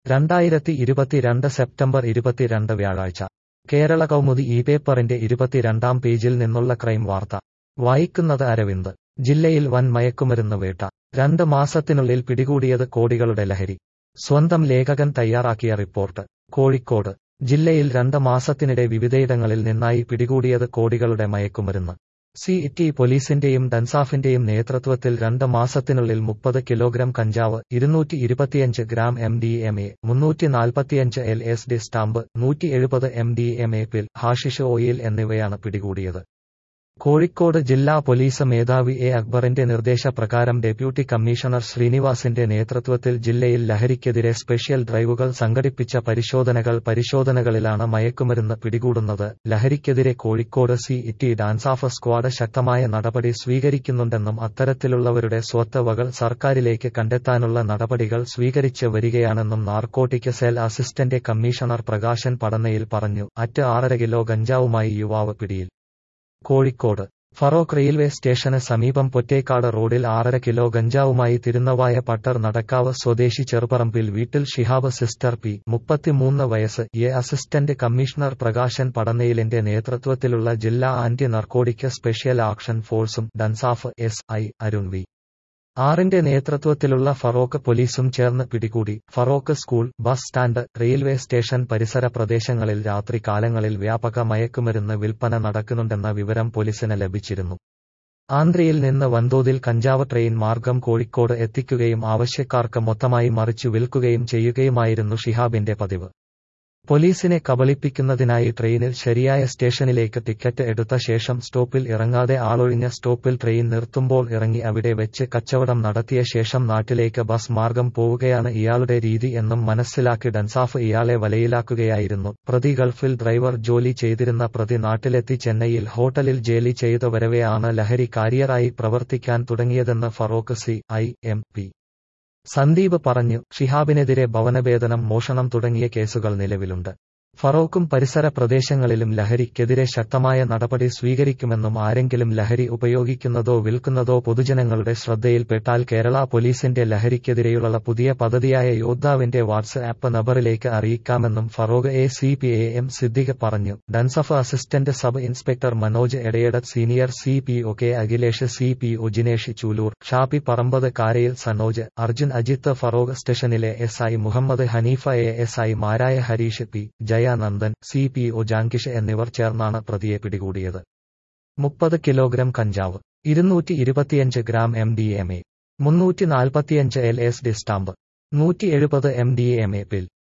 രണ്ടായിരത്തി ഇരുപത്തിരണ്ട് സെപ്റ്റംബർ ഇരുപത്തിരണ്ട് വ്യാഴാഴ്ച കേരള കൗമുദി ഈ പേപ്പറിന്റെ ഇരുപത്തിരണ്ടാം പേജിൽ നിന്നുള്ള ക്രൈം വാർത്ത വായിക്കുന്നത് അരവിന്ദ് ജില്ലയിൽ വൻ മയക്കുമരുന്ന് വേട്ട രണ്ട് മാസത്തിനുള്ളിൽ പിടികൂടിയത് കോടികളുടെ ലഹരി സ്വന്തം ലേഖകൻ തയ്യാറാക്കിയ റിപ്പോർട്ട് കോഴിക്കോട് ജില്ലയിൽ രണ്ട് മാസത്തിനിടെ വിവിധയിടങ്ങളിൽ നിന്നായി പിടികൂടിയത് കോടികളുടെ മയക്കുമരുന്ന് സി ടി പോലീസിന്റെയും ഡൻസാഫിന്റെയും നേതൃത്വത്തിൽ രണ്ട് മാസത്തിനുള്ളിൽ മുപ്പത് കിലോഗ്രാം കഞ്ചാവ് ഇരുന്നൂറ്റി ഇരുപത്തിയഞ്ച് gram M D M A മുന്നൂറ്റി നാൽപ്പത്തിയഞ്ച് എൽ എസ് ഡി സ്റ്റാമ്പ് നൂറ്റി എഴുപത് M D M A pill hashish oil എന്നിവയാണ് പിടികൂടിയത് കോഴിക്കോട് ജില്ലാ പോലീസ് മേധാവി എ അക്ബറിന്റെ നിർദ്ദേശപ്രകാരം ഡെപ്യൂട്ടി കമ്മീഷണർ ശ്രീനിവാസിന്റെ നേതൃത്വത്തിൽ ജില്ലയിൽ ലഹരിക്കെതിരെ സ്പെഷ്യൽ ഡ്രൈവുകൾ സംഘടിപ്പിച്ച പരിശോധനകൾ പരിശോധനകളിലാണ് മയക്കുമരുന്ന് പിടികൂടുന്നത് ലഹരിക്കെതിരെ Kozhikode city DANSAF squad ശക്തമായ നടപടി സ്വീകരിക്കുന്നുണ്ടെന്നും അത്തരത്തിലുള്ളവരുടെ സ്വത്തവകൾ സർക്കാരിലേക്ക് കണ്ടെത്താനുള്ള നടപടികൾ സ്വീകരിച്ച് വരികയാണെന്നും narcotic cell assistant commissioner Prakashan Padannayil പറഞ്ഞു അറ്റ് ആറര കിലോ ഗഞ്ചാവുമായി യുവാവ് പിടിയിൽ കോഴിക്കോട് ഫറോക്ക് റെയിൽവേ സ്റ്റേഷന് സമീപം പൊറ്റേക്കാട് റോഡിൽ ആറര കിലോ ഗഞ്ചാവുമായി തിരുനവായ പട്ടർ നടക്കാവ് സ്വദേശി ചെറുപറമ്പിൽ വീട്ടിൽ ഷിഹാബ് സിസ്റ്റർ പി മുപ്പത്തിമൂന്ന് വയസ്സ് എ അസിസ്റ്റന്റ് കമ്മീഷണർ പ്രകാശൻ പടന്നയിലിന്റെ നേതൃത്വത്തിലുള്ള ജില്ലാ ആന്റി നർക്കോട്ടിക് സ്പെഷ്യൽ ആക്ഷൻ ഫോഴ്സും DANSAF S I Arun V ആറിന്റെ നേതൃത്വത്തിലുള്ള ഫറോക്ക് പോലീസും ചേർന്ന് പിടികൂടി Farook school bus stand railway station പരിസര പ്രദേശങ്ങളിൽ രാത്രി കാലങ്ങളിൽ വ്യാപക മയക്കുമരുന്ന് വിൽപ്പന നടക്കുന്നുണ്ടെന്ന വിവരം പോലീസിന് ലഭിച്ചിരുന്നു ആന്ധ്രയിൽ നിന്ന് വൻതോതിൽ കഞ്ചാവ് ട്രെയിൻ മാർഗം കോഴിക്കോട് എത്തിക്കുകയും ആവശ്യക്കാർക്ക് മൊത്തമായി മറിച്ചു വിൽക്കുകയും ചെയ്യുകയുമായിരുന്നു ഷിഹാബിന്റെ പതിവ് പോലീസിനെ കബളിപ്പിക്കുന്നതിനായി ട്രെയിനിൽ ശരിയായ സ്റ്റേഷനിലേക്ക് ടിക്കറ്റ് എടുത്ത ശേഷം സ്റ്റോപ്പിൽ ഇറങ്ങാതെ ആളൊഴിഞ്ഞ സ്റ്റോപ്പിൽ ട്രെയിൻ നിർത്തുമ്പോൾ ഇറങ്ങി അവിടെ വെച്ച് കച്ചവടം നടത്തിയ ശേഷം നാട്ടിലേക്ക് ബസ് മാർഗം പോവുകയാണ് ഇയാളുടെ രീതി എന്നും മനസ്സിലാക്കി ഡൻസാഫ് ഇയാളെ വലയിലാക്കുകയായിരുന്നു പ്രതി ഗൾഫിൽ ഡ്രൈവർ ജോലി ചെയ്തിരുന്ന പ്രതി നാട്ടിലെത്തി ചെന്നൈയിൽ ഹോട്ടലിൽ ജോലി ചെയ്തു വരവെ ആണ് ലഹരി കാരിയറായി പ്രവർത്തിക്കാൻ തുടങ്ങിയതെന്ന് Farook C I M P Sandeep പറഞ്ഞു ഷിഹാബിനെതിരെ ഭവനവേതനം മോഷണം തുടങ്ങിയ കേസുകൾ നിലവിലുണ്ട് ഫറോക്കും പരിസര പ്രദേശങ്ങളിലും ലഹരിക്കെതിരെ ശക്തമായ നടപടി സ്വീകരിക്കുമെന്നും ആരെങ്കിലും ലഹരി ഉപയോഗിക്കുന്നതോ വിൽക്കുന്നതോ പൊതുജനങ്ങളുടെ ശ്രദ്ധയിൽപ്പെട്ടാൽ കേരള പോലീസിന്റെ ലഹരിക്കെതിരെയുള്ള പുതിയ പദ്ധതിയായ യോദ്ധാവിന്റെ വാട്സ് ആപ്പ് നമ്പറിലേക്ക് അറിയിക്കാമെന്നും Farook A C P A M Siddique പറഞ്ഞു DANSAF assistant sub inspector Manoj Edayadath senior C P O K Akhilesh C P O Jinesh Chooloor Shappi Parambath Karayil Sanoj Arjun Ajith Farook സ്റ്റേഷനിലെ S I Muhammad Haneefa A S I മാരായ Harish P Jayanandan C P O Jankish എന്നിവർ ചേർന്നാണ് പ്രതിയെ പിടികൂടിയത് മുപ്പത് കിലോഗ്രാം കഞ്ചാവ് ഇരുന്നൂറ്റി ഇരുപത്തിയഞ്ച് gram M D M A മുന്നൂറ്റി നാൽപ്പത്തിയഞ്ച് എൽ എസ് ഡി സ്റ്റാമ്പ് നൂറ്റി എഴുപത് M D M A pill